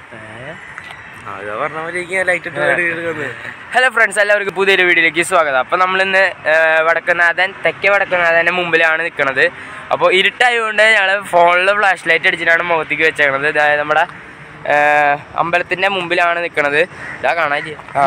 അതാ പറഞ്ഞ പോലെ ലൈറ്റ് ഇട്ട് എടുക്കുന്നത് ഹലോ ഫ്രണ്ട്സ് എല്ലാവർക്കും പുതിയൊരു വീഡിയോയിലേക്ക് സ്വാഗതം അപ്പോൾ നമ്മളിന്ന് വടക്കനാഥൻ തെക്കേ വടക്കനാഥൻ്റെ മുമ്പിലാണ് നിൽക്കുന്നത് അപ്പോൾ ഇരുട്ടായതുകൊണ്ട് ഞങ്ങൾ ഫോണിൽ ഫ്ലാഷ് ലൈറ്റ് അടിച്ചിട്ടാണ് മുഖത്തേക്ക് വെച്ചേക്കണത് അതായത് നമ്മുടെ അമ്പലത്തിൻ്റെ മുമ്പിലാണ് നിൽക്കുന്നത് ഇതാ കാണാൻ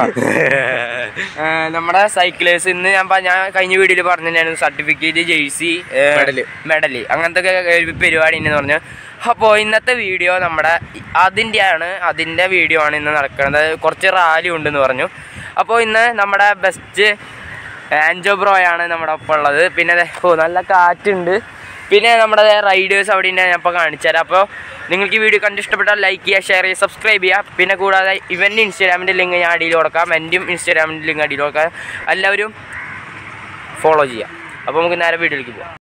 നമ്മുടെ സൈക്കിളേഴ്സ് ഇന്ന് ഞാൻ പ- ഞാൻ കഴിഞ്ഞ വീഡിയോയിൽ പറഞ്ഞിട്ടുണ്ടായിരുന്നു സർട്ടിഫിക്കറ്റ് ജേഴ്സി Medal. മെഡല് അങ്ങനത്തെ ഒക്കെ ഒരു പരിപാടി ഉണ്ടെന്ന് പറഞ്ഞു അപ്പോൾ ഇന്നത്തെ വീഡിയോ നമ്മുടെ അതിൻ്റെയാണ് അതിൻ്റെ വീഡിയോ ആണ് ഇന്ന് നടക്കുന്നത് കുറച്ച് റാലി ഉണ്ടെന്ന് പറഞ്ഞു അപ്പോൾ ഇന്ന് നമ്മുടെ ബെസ്റ്റ് ആൻജോ ബ്രോയാണ് നമ്മുടെ ഒപ്പം ഉള്ളത് പിന്നെ ദേ, ഓ നല്ല കാറ്റുണ്ട് പിന്നെ നമ്മുടെ റൈഡേഴ്സ് അവിടെ ഉണ്ട് ഞാൻ ഇപ്പോൾ കാണിച്ചു തരാം അപ്പോൾ നിങ്ങൾക്ക് ഈ വീഡിയോ കണ്ട് ഇഷ്ടപ്പെട്ടാൽ ലൈക്ക് ചെയ്യുക ഷെയർ ചെയ്യുക സബ്സ്ക്രൈബ് ചെയ്യുക പിന്നെ കൂടാതെ ഇവൻ്റെ ഇൻസ്റ്റാഗ്രാമിൻ്റെ ലിങ്ക് ഞാൻ അടിയിൽ കൊടുക്കാം എൻ്റെയും ഇൻസ്റ്റാഗ്രാമിൻ്റെ ലിങ്ക് അടിയിൽ കൊടുക്കാം എല്ലാവരും ഫോളോ ചെയ്യാം അപ്പോൾ നമുക്ക് നേരെ വീഡിയോയിലേക്ക് പോകാം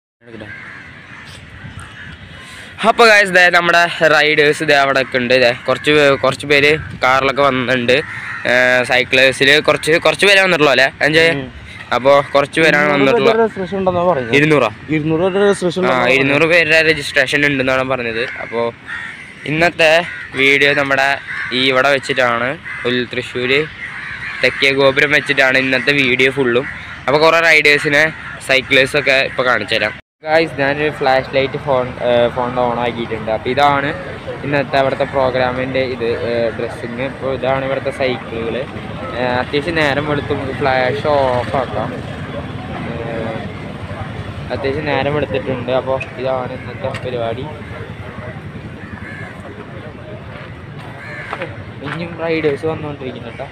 അപ്പോൾ ഗായ്സ് ദേ നമ്മുടെ റൈഡേഴ്സ് ഇതേ അവിടെ ഒക്കെ ഉണ്ട് ഇതേ കുറച്ച് പേ- കുറച്ച് പേര് കാറിലൊക്കെ വന്നിട്ടുണ്ട് സൈക്കിളേഴ്സിൽ കുറച്ച് കുറച്ച് പേരെ വന്നിട്ടുള്ളൂ അല്ലേ എൻജോയ് അപ്പോൾ കുറച്ച് പേരാണ് വന്നിട്ടുള്ളത് രജിസ്ട്രേഷൻ ഉണ്ടെന്നാ പറഞ്ഞു ഇരുന്നൂറാ ഇരുന്നൂറ് രൂപ രജിസ്ട്രേഷൻ ആ ഇരുന്നൂറ് പേരുടെ രജിസ്ട്രേഷൻ ഉണ്ടെന്നാണ് പറഞ്ഞത് അപ്പോൾ ഇന്നത്തെ വീഡിയോ നമ്മുടെ ഈ ഇവിടെ വെച്ചിട്ടാണ് ഉൽ തൃശ്ശൂർ തെക്കേ ഗോപുരം വെച്ചിട്ടാണ് ഇന്നത്തെ വീഡിയോ ഫുള്ളും അപ്പോൾ കുറേ റൈഡേഴ്സിനെ സൈക്കിളേഴ്സൊക്കെ ഇപ്പോൾ കാണിച്ചു തരാം ഗായ്സ് ഞാനൊരു ഫ്ലാഷ് ലൈറ്റ് ഫോൺ ഫോണിൽ ഓൺ ആക്കിയിട്ടുണ്ട് അപ്പോൾ ഇതാണ് ഇന്നത്തെ അവിടുത്തെ പ്രോഗ്രാമിൻ്റെ ഇത് ഡ്രസ്സിങ് ഇപ്പോൾ ഇതാണ് ഇവിടുത്തെ സൈക്കിളുകൾ അത്യാവശ്യം നേരം വെളുത്ത് നമുക്ക് ഫ്ലാഷ് ഓഫ് ആക്കാം ഏഹ് അത്യാവശ്യം നേരം എടുത്തിട്ടുണ്ട് അപ്പോൾ ഇതാണ് ഇന്നത്തെ പരിപാടി ഇനിയും റൈഡേഴ്സ് വന്നുകൊണ്ടിരിക്കുന്നു കേട്ടോ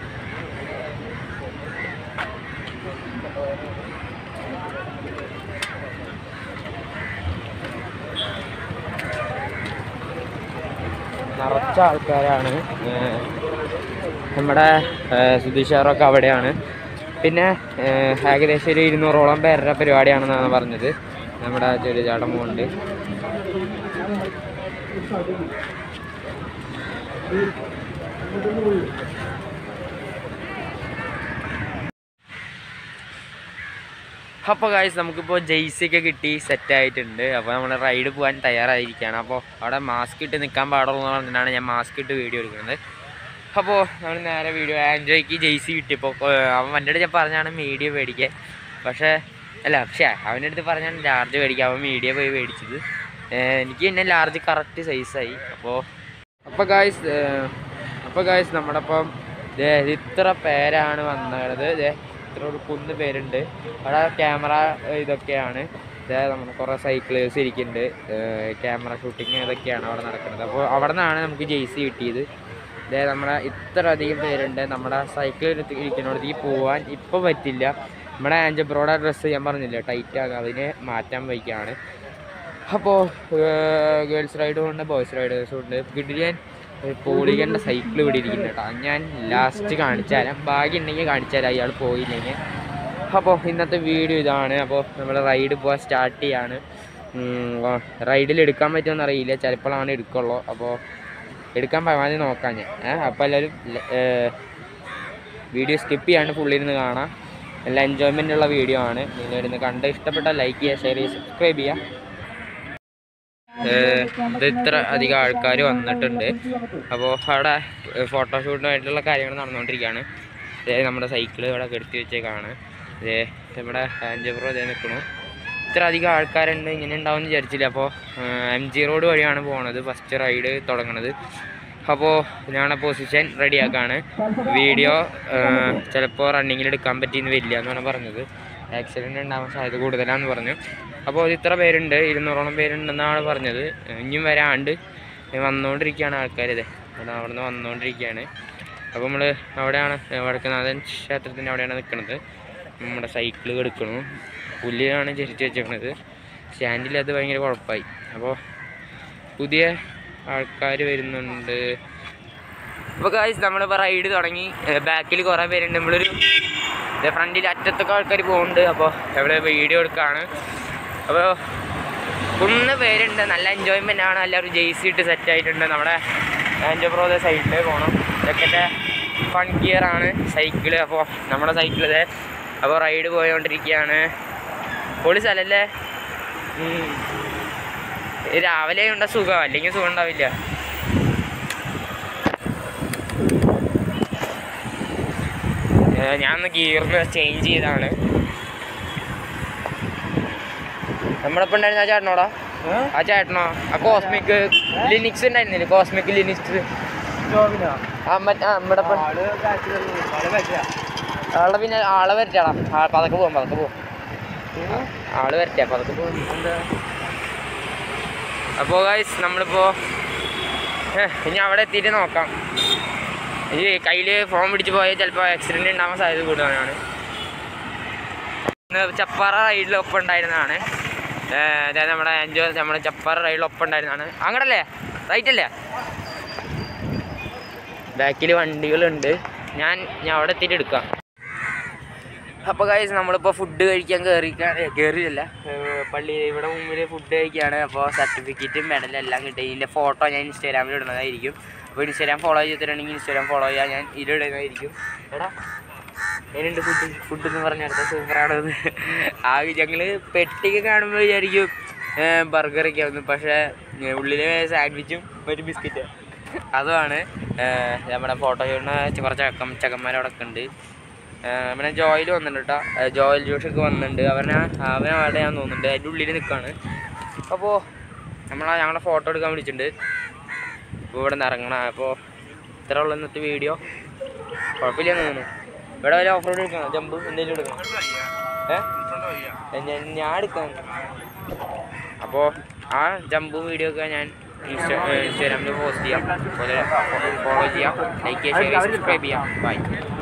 നിറച്ച ആൾക്കാരാണ് ഏഹ് നമ്മുടെ സുധീഷാറൊക്കെ അവിടെയാണ് പിന്നെ ഏഹ് ഏകദേശം ഒരു ഇരുന്നൂറോളം പേരുടെ പരിപാടിയാണെന്നാണ് പറഞ്ഞത് നമ്മുടെ ചെറുചാട്ടം പോകുന്നുണ്ട് അപ്പോൾ കാഴ്ച നമുക്കിപ്പോൾ ജെയ്സി ഒക്കെ കിട്ടി സെറ്റ് ആയിട്ടുണ്ട് അപ്പോൾ നമ്മൾ റൈഡ് പോകാൻ തയ്യാറായിരിക്കുകയാണ് അപ്പോൾ അവിടെ മാസ്ക് ഇട്ട് നിൽക്കാൻ പാടുള്ളൂ എന്ന് പറഞ്ഞിട്ടാണ് ഞാൻ മാസ്ക് ഇട്ട് വീഡിയോ എടുക്കുന്നത് അപ്പോൾ നമ്മൾ നേരെ വീഡിയോ ആൻഡ്രോയ്ക്ക് ജെയ്സി കിട്ടിയപ്പോൾ അവൻ എൻ്റെ അടുത്ത് ഞാൻ പറഞ്ഞാണ് മീഡിയ മേടിക്കാൻ പക്ഷേ അല്ല പക്ഷേ അവൻ്റെ അടുത്ത് പറഞ്ഞാണ് ലാർജ് മേടിക്കാൻ അവൻ മീഡിയ പോയി മേടിച്ചത് ഏഹ് എനിക്ക് പിന്നെ ലാർജ് കറക്റ്റ് സൈസായി അപ്പോൾ അപ്പോൾ ഗായ്സ് അപ്പോൾ ഗായ്സ് നമ്മുടെ ഇപ്പം ദേ ഇത്ര പേരാണ് വന്നത് ദേ ഇത്ര ഒരു കുന്ന് പേരുണ്ട് അവിടെ ക്യാമറ ഇതൊക്കെയാണ് ഇതേ നമ്മുടെ കുറേ സൈക്കിളേഴ്സ് ഇരിക്കുന്നുണ്ട് ക്യാമറ ഷൂട്ടിങ് ഇതൊക്കെയാണ് അവിടെ നടക്കുന്നത് അപ്പോൾ അവിടെ നിന്നാണ് നമുക്ക് ജെയ്സി കിട്ടിയത് ഇതേ നമ്മുടെ ഇത്ര അധികം പേരുണ്ട് നമ്മുടെ സൈക്കിൾ ഇരിക്കുന്നിടത്തേക്ക് പോകാൻ ഇപ്പോൾ പറ്റില്ല നമ്മുടെ ആൻജബ്രോയുടെ ഡ്രസ്സ് ഞാൻ പറഞ്ഞില്ല ടൈറ്റ് ആകും അതിനെ മാറ്റാൻ വയ്ക്കുകയാണ് അപ്പോൾ ഗേൾസ് റൈഡും ഉണ്ട് ബോയ്സ് റൈഡേഴ്സും ഉണ്ട് കിടിലൻ പോളികൻ്റെ സൈക്കിൾ ഇവിടെ ഇരിക്കുന്നു കേട്ടോ ഞാൻ ലാസ്റ്റ് കാണിച്ചു തരാം ഭാഗ്യം ഉണ്ടെങ്കിൽ കാണിച്ചു തരാം അയാൾ പോയില്ലെങ്കിൽ അപ്പോൾ ഇന്നത്തെ വീഡിയോ ഇതാണ് അപ്പോൾ നമ്മൾ റൈഡ് പോകാൻ സ്റ്റാർട്ട് ചെയ്യാണ് റൈഡിൽ എടുക്കാൻ പറ്റുമെന്ന് അറിയില്ല ചിലപ്പോഴാണ് എടുക്കുള്ളൂ അപ്പോൾ എടുക്കാൻ പരമാവധി നോക്കാം ഞാൻ ഏഹ് അപ്പോൾ എല്ലാവരും വീഡിയോ സ്കിപ്പ് ചെയ്യാണ്ട് ഫുള്ളിരുന്ന് കാണാം നല്ല എൻജോയ്മെൻ്റ് ഉള്ള വീഡിയോ ആണ് നിങ്ങൾ ഇരുന്ന് കണ്ട് ഇഷ്ടപ്പെട്ടാൽ ലൈക്ക് ചെയ്യുക ഷെയർ ചെയ്യുക സബ്സ്ക്രൈബ് ചെയ്യുക ഏഹ് ഇത് ഇത്ര അധികം ആൾക്കാർ വന്നിട്ടുണ്ട് അപ്പോൾ അവിടെ ഫോട്ടോഷൂട്ടിനായിട്ടുള്ള കാര്യങ്ങൾ നടന്നുകൊണ്ടിരിക്കുകയാണ് ഇതേ നമ്മുടെ സൈക്കിൾ ഇവിടെ കെടുത്തി വെച്ചേക്കാണ് ഇതേ നമ്മുടെ ആൻജബ്രോ ഇതേ നിൽക്കണു ഇത്ര അധികം ആൾക്കാരുണ്ട് ഇങ്ങനെ ഉണ്ടാവുമെന്ന് വിചാരിച്ചില്ല അപ്പോൾ എം ജി റോഡ് വഴിയാണ് പോണത് ഫസ്റ്റ് റൈഡ് തുടങ്ങണത് അപ്പോൾ ഞാൻ പൊസിഷൻ റെഡിയാക്കാണ് വീഡിയോ ചിലപ്പോൾ റണ്ണിങ്ങിൽ എടുക്കാൻ പറ്റിയെന്ന് വരില്ല എന്നാണ് പറഞ്ഞത് ആക്സിഡൻറ്റ് ഉണ്ടാവാൻ സാധ്യത കൂടുതലാണെന്ന് പറഞ്ഞു അപ്പോൾ ഇത്ര പേരുണ്ട് ഇരുന്നൂറോളം പേരുണ്ടെന്നാണ് പറഞ്ഞത് ഇനിയും വരാണ്ട് വന്നുകൊണ്ടിരിക്കുകയാണ് ആൾക്കാർ ഇതേ അവിടെ അവിടെ നിന്ന് വന്നുകൊണ്ടിരിക്കുകയാണ് അപ്പോൾ നമ്മൾ അവിടെയാണ് വടക്കുനാഥൻ ക്ഷേത്രത്തിൻ്റെ അവിടെയാണ് നിൽക്കുന്നത് നമ്മുടെ സൈക്കിൾ എടുക്കണു പുല്ലിലാണ് ചരിച്ച് വെച്ചേക്കണത് സ്റ്റാൻഡിൽ അത് ഭയങ്കര കുഴപ്പമായി അപ്പോൾ പുതിയ ആൾക്കാർ വരുന്നുണ്ട് അപ്പോൾ കാഴ്ച നമ്മളിപ്പോൾ റൈഡ് തുടങ്ങി ബാക്കിൽ കുറേ പേരുണ്ട് നമ്മളൊരു ഫ്രണ്ടിൽ അറ്റത്തൊക്കെ ആൾക്കാർ പോകുന്നുണ്ട് അപ്പോൾ ഇവിടെ വീഡിയോ എടുക്കുകയാണ് അപ്പോൾ കുന്ന് പേരുണ്ട് നല്ല എൻജോയ്മെൻ്റ് ആണ് എല്ലാവരും ജെയ്സി ഇട്ട് സെറ്റ് ആയിട്ടുണ്ട് നമ്മുടെ ആൻജോ ബ്രോയുടെ സൈഡിൽ പോകണം ഇതൊക്കെ ഫൺ ഗിയർ ആണ് സൈക്കിള് അപ്പോൾ നമ്മുടെ സൈക്കിൾ ഇതേ അപ്പോൾ റൈഡ് പോയോണ്ടിരിക്കുകയാണ് പൊളി സ്ഥലല്ലേ ഉം. രാവിലെ ഉണ്ട സുഖം അല്ലെങ്കിൽ സുഖം ഉണ്ടാവില്ല ഞാൻ ഒന്ന് ഗിയറിന് ചേഞ്ച് ചെയ്താണ് നമ്മുടെ ഇപ്പം ഉണ്ടായിരുന്ന ആ ചേട്ടനോടാ ആ ചേട്ടനോ ആ കോസ്മിക് ലിനിക്സ് ഉണ്ടായിരുന്നില്ലേ കോസ്മിക് ലിനിക്സ് ആ മറ്റേ ആ നമ്മുടെ ഇപ്പം ആളെ പിന്നെ ആളെ വരട്ടാടാ ആ പതക്കെ പോവാം പതക്കെ പോവാം ആള് വരട്ടെ പതക്കെ പോവാം എന്താ അപ്പോൾ ഗൈസ് നമ്മളിപ്പോൾ ഇനി അവിടെ എത്തിയിട്ട് നോക്കാം ഈ കയ്യിൽ ഫോൺ പിടിച്ച് പോയാൽ ചിലപ്പോൾ ആക്സിഡൻറ്റ് ഉണ്ടാവാൻ സാധ്യത കൂടുതലാണ് ഇന്ന് ചപ്പാറ റൈഡിൽ ഒപ്പം ഉണ്ടായിരുന്നതാണ് ഏഹ് അതായത് നമ്മുടെ അഞ്ചോ നമ്മുടെ ചപ്പാറ റൈഡിൽ ഒപ്പം ഉണ്ടായിരുന്നതാണ് അങ്ങടല്ലേ റൈറ്റ് അല്ലേ ബാക്കിൽ വണ്ടികളുണ്ട് ഞാൻ ഞാൻ അവിടെ എത്തിയിട്ട് എടുക്കാം അപ്പോൾ കാര്യം നമ്മളിപ്പോൾ ഫുഡ് കഴിക്കാൻ കയറി കയറിയില്ല പള്ളി ഇവിടെ മുമ്പിൽ ഫുഡ് കഴിക്കുകയാണ് അപ്പോൾ സർട്ടിഫിക്കറ്റും മെഡലും എല്ലാം കിട്ടി ഇതിൻ്റെ ഫോട്ടോ ഞാൻ ഇൻസ്റ്റാഗ്രാമിൽ ഇടുന്നതായിരിക്കും അപ്പോൾ ഇൻസ്റ്റാഗ്രാം ഫോളോ ചെയ്തിട്ടുണ്ടെങ്കിൽ ഇൻസ്റ്റാഗ്രാം ഫോളോ ചെയ്യാൻ ഞാൻ ഇതിലിടുന്നതായിരിക്കും എടാ എങ്ങനെയുണ്ട് ഫുഡ് ഫുഡ് എന്ന് പറഞ്ഞ അടുത്ത സൂപ്പറാണെന്ന് ആ ഞങ്ങൾ പെട്ടിയൊക്കെ കാണുമ്പോൾ വിചാരിക്കും ബർഗറൊക്കെ ആവുന്നു പക്ഷേ ഉള്ളിലെ സാൻഡ്വിച്ചും ഒരു ബിസ്ക്കറ്റ് അതുമാണ് ഏഹ് നമ്മുടെ ഫോട്ടോ ചെയ്യുന്ന കുറച്ച് ചക്കം ചക്കന്മാരവിടെ ഒക്കെ ഉണ്ട് ഏഹ് പിന്നെ ജോയിൽ വന്നിട്ടുണ്ട് കേട്ടോ ഏഹ് ജോയിൽ ജോഷൊക്കെ വന്നിട്ടുണ്ട് അവനെ അവൻ അവിടെ ഞാൻ തോന്നുന്നുണ്ട് അതിൻ്റെ ഉള്ളിൽ നിൽക്കുകയാണ് അപ്പോൾ നമ്മളെ ഞങ്ങളെ ഫോട്ടോ എടുക്കാൻ വിളിച്ചിട്ടുണ്ട് അപ്പോൾ ഇവിടെ നിന്ന് ഇറങ്ങണം അപ്പോൾ ഇത്ര ഉള്ള ഇന്നത്തെ വീഡിയോ കുഴപ്പമില്ലെന്ന് തോന്നുന്നു ഇവിടെ വല്ല ഓഫ് റോഡ് എടുക്കണം ജമ്പ് എന്തെങ്കിലും എടുക്കണം ഏ ഞാൻ ഞാൻ എടുക്കാം അപ്പോൾ ആ ജമ്പും വീഡിയോ ഒക്കെ ഞാൻ ഇൻസ്റ്റാ ഇൻസ്റ്റാഗ്രാമിൽ പോസ്റ്റ് ചെയ്യാം അതുപോലെ ഫോളോ ചെയ്യാം ലൈക്ക് ചെയ്യുക സബ്സ്ക്രൈബ് ചെയ്യാം ബൈ